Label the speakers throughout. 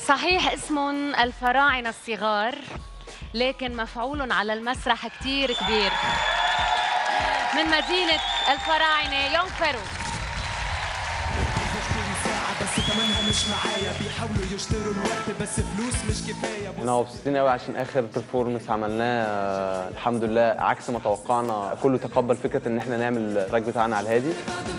Speaker 1: صحيح اسمهم الفراعنة الصغار لكن مفعولهم على المسرح كتير كبير من مدينة الفراعنة يونغ فيرو
Speaker 2: بس كمانها مش معايا بيحاولوا يشتروا الوقت بس فلوس مش كفايه
Speaker 3: احنا مبسوطين قوي عشان اخر بيرفورمنس عملناه آه، الحمد لله عكس ما توقعنا كله تقبل فكره ان احنا نعمل التراك بتاعنا على الهادي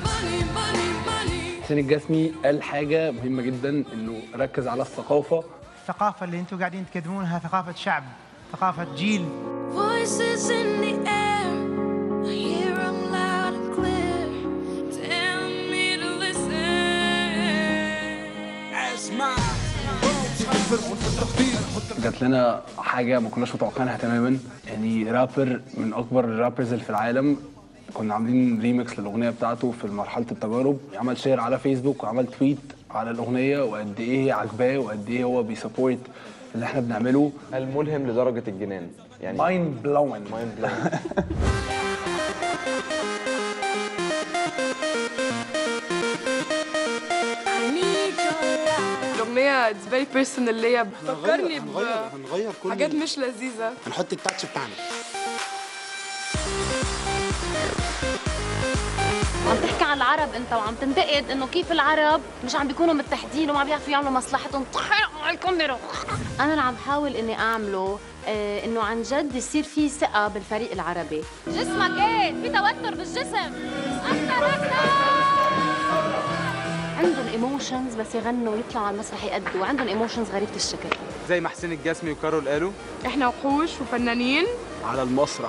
Speaker 4: حسين الجسمي قال حاجة مهمة جدا انه ركز على الثقافة
Speaker 5: الثقافة اللي انتم قاعدين تقدمونها ثقافة شعب ثقافة جيل
Speaker 6: Voices in the air, I hear 'em loud and clear, telling me to listen.
Speaker 4: جات لنا حاجة ما كناش متوقعينها تماما يعني رابر من أكبر الرابرز اللي في العالم كنا عاملين ريميكس للأغنية بتاعته في مرحلة التجارب عمل شير على فيسبوك وعمل تويت على الأغنية وقد إيه هي عجباه وقد إيه هو بيسبورت اللي إحنا بنعمله
Speaker 3: الملهم لدرجه الجنان يعني
Speaker 4: مايند بلوين
Speaker 3: مايند بلوين
Speaker 6: I need your love.
Speaker 7: الأغنية اتس فيري بيرسونال ليا بتفكرني
Speaker 8: هنغير هنغير كل
Speaker 7: بحاجات مش لذيذة
Speaker 8: هنحط التاتش بتاعنا
Speaker 1: عم تحكي عن العرب انت وعم تنتقد انه كيف العرب مش عم بيكونوا متحدين وما بيعرفوا يعملوا مصلحتهم مع الكاميرا انا اللي عم بحاول اني اعمله آه انه عن جد يصير في ثقه بالفريق العربي جسمك ايه في توتر بالجسم اكثر اكثر عندهم ايموشنز بس يغنوا ويطلعوا على المسرح يأدوا وعندهم ايموشنز غريبه الشكل
Speaker 9: زي ما حسين الجسمي وكارول قالوا
Speaker 7: احنا وحوش وفنانين
Speaker 4: على المسرح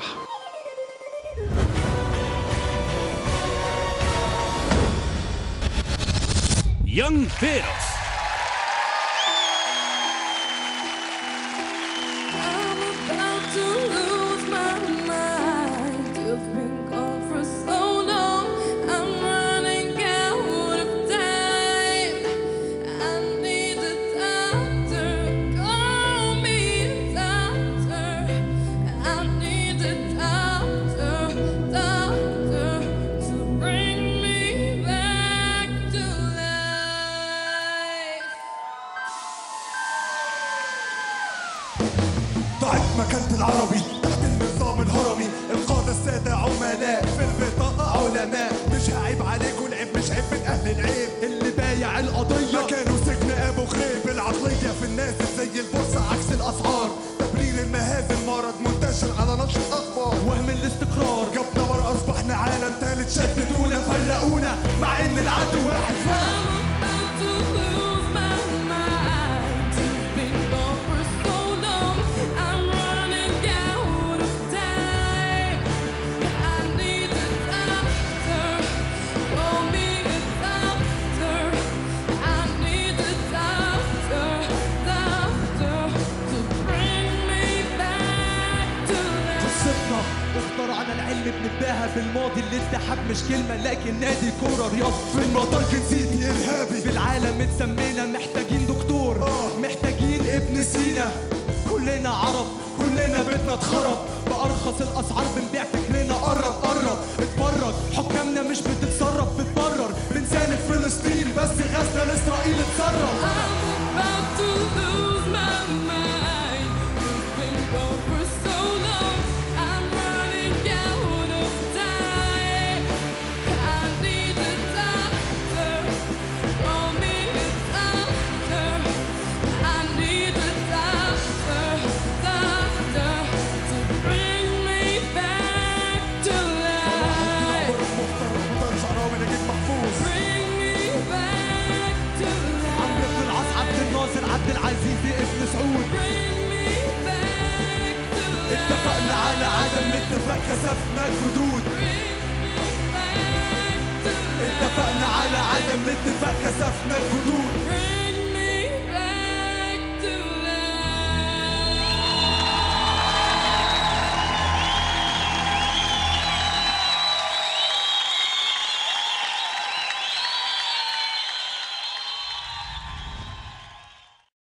Speaker 2: يونغ فيروس
Speaker 6: I'm about to lose my mind. You've been gone for so long. I'm running out of time. I need a doctor. Call me a doctor. I need a doctor, doctor to bring me back to life.
Speaker 2: ضعت مكانة العربي تحت النظام الهرمي القادة السادة عملاء في البطاقة علماء مش هعيب عليكم العيب مش عيب من أهل العيب اللي بايع القضية مكانه سجن أبو غريب العقلية في النازل زي البورصة عكس الأسعار تبرير المهازل مرض منتشر على نشر الأخبار وهم الاستقرار جبنا ورا أصبحنا عالم تالت شتتونا فرقونا مع إن العدو واحد
Speaker 6: I'm about to lose my mind. You've been gone for so long. I'm running out of time. I need a doctor. Call me a doctor. I need a doctor, doctor to bring me back to life.
Speaker 2: قصتنا اخترعنا العلم بنتباهى بالماضي اللي اتحب مش كلمة لكن نادي كورة رياض في المطار جنسيتي إرهابي في العالم اتسمينا محتاجين دكتور محتاجين ابن سينا كلنا عرب كلنا بيتنا اتخرب بأرخص الأسعار بنبيع فكرنا قرب قرب اتفرج حكامنا مش بتتصرف بتبرر بنساند فلسطين بس غزة لإسرائيل اتصرف
Speaker 6: I'm about to lose my mind. You've been gone for so long. I'm running out of time. I need a doctor. Call me a doctor. I need a doctor, doctor to bring me back to life. Bring me back to
Speaker 2: عبد
Speaker 6: life.
Speaker 2: العاص عبد الناصر عبد العزيز ابن سعود
Speaker 6: Bring me back to life.
Speaker 2: اتفقنا على عدم الاتفاق كسفنا الحدود اتفقنا على عدم الاتفاق كسفنا الحدود